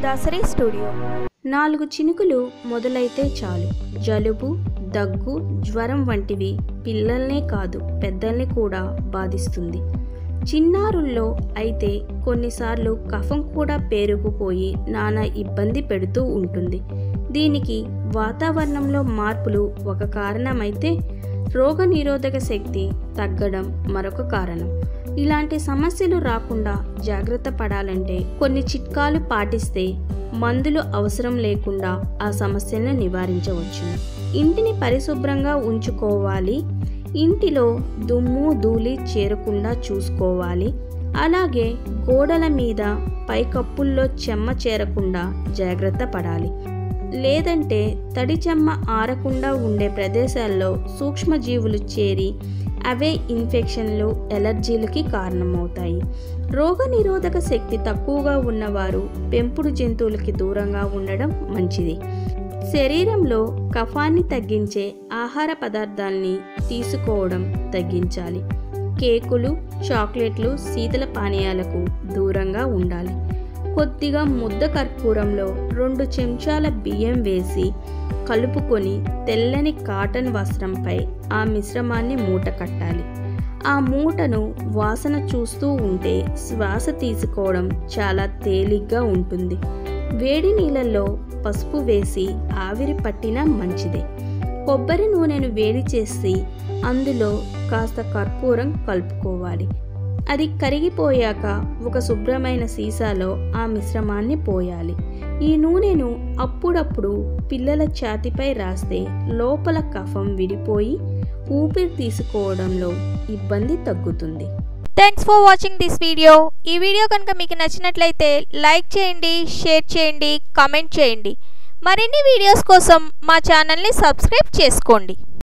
Dasari studio నాలుగు చినుకులు మొదలైతే చాలు జలుబు దగ్గు జ్వరం వంటివి పిల్లల్నే కాదు పెద్దల్ని కూడా బాధిస్తుంది చిన్నారుల్లో అయితే కొన్నిసార్లు కఫం కూడా పేరుకుపోయి నానా ఇబ్బంది పెడుతూ ఉంటుంది దీనికి వాతావరణంలో మార్పులు ఒక కారణమైతే రోగనిరోధక శక్తి తగ్గడం మరొక కారణం ఇలాంటి సమస్యలు రాకుండా జాగ్రత్త పడాలంటే కొన్ని చిట్కాలు పాటిస్తే మందులు అవసరం లేకుండా ఆ సమస్యలను నివారించవచ్చు ఇంటిని పరిశుభ్రంగా ఉంచుకోవాలి ఇంటిలో దుమ్ము ధూళి చేరకుండా చూసుకోవాలి అలాగే గోడల మీద పైకప్పుల్లో చెమ్మ చేరకుండా జాగ్రత్త పడాలి లేదంటే తడి చెమ్మ ఆరకుండా ఉండే ప్రదేశాల్లో సూక్ష్మజీవులు చేరి అవే ఇన్ఫెక్షన్లు ఎలర్జీలకి కారణమవుతాయి రోగనిరోధక శక్తి తక్కువగా ఉన్నవారు పెంపుడు జంతువులకి దూరంగా ఉండడం మంచిది శరీరంలో కఫాన్ని తగ్గించే ఆహార పదార్థాల్ని తీసుకోవడం తగ్గించాలి కేకులు చాక్లెట్లు శీతల పానీయాలకు దూరంగా ఉండాలి కొద్దిగా ముద్ద కర్పూరంలో రెండు చెంచాల బియ్యం వేసి కలుపుకొని తెల్లని కాటన్ వస్త్రంపై ఆ మిశ్రమాన్ని మూట కట్టాలి ఆ మూటను వాసన చూస్తూ ఉంటే శ్వాస తీసుకోవడం చాలా తేలిగ్గా ఉంటుంది వేడి నీళ్ళల్లో పసుపు వేసి ఆవిరి పట్టినా మంచిదే కొబ్బరి నూనెను వేడి చేసి అందులో కాస్త కర్పూరం కలుపుకోవాలి అది కరిగిపోయాక ఒక శుభ్రమైన సీసాలో ఆ మిశ్రమాన్ని పోయాలి ఈ నూనెను అప్పుడప్పుడు పిల్లల ఛాతిపై రాస్తే లోపల కఫం విడిపోయి ఊపిరి తీసుకోవడంలో ఇబ్బంది తగ్గుతుంది thanks for watching this video ఈ వీడియో కనుక మీకు నచ్చినట్లయితే లైక్ చేయండి షేర్ చేయండి కామెంట్ చేయండి మరిన్ని వీడియోస్ కోసం మా ఛానల్ని సబ్స్క్రైబ్ చేసుకోండి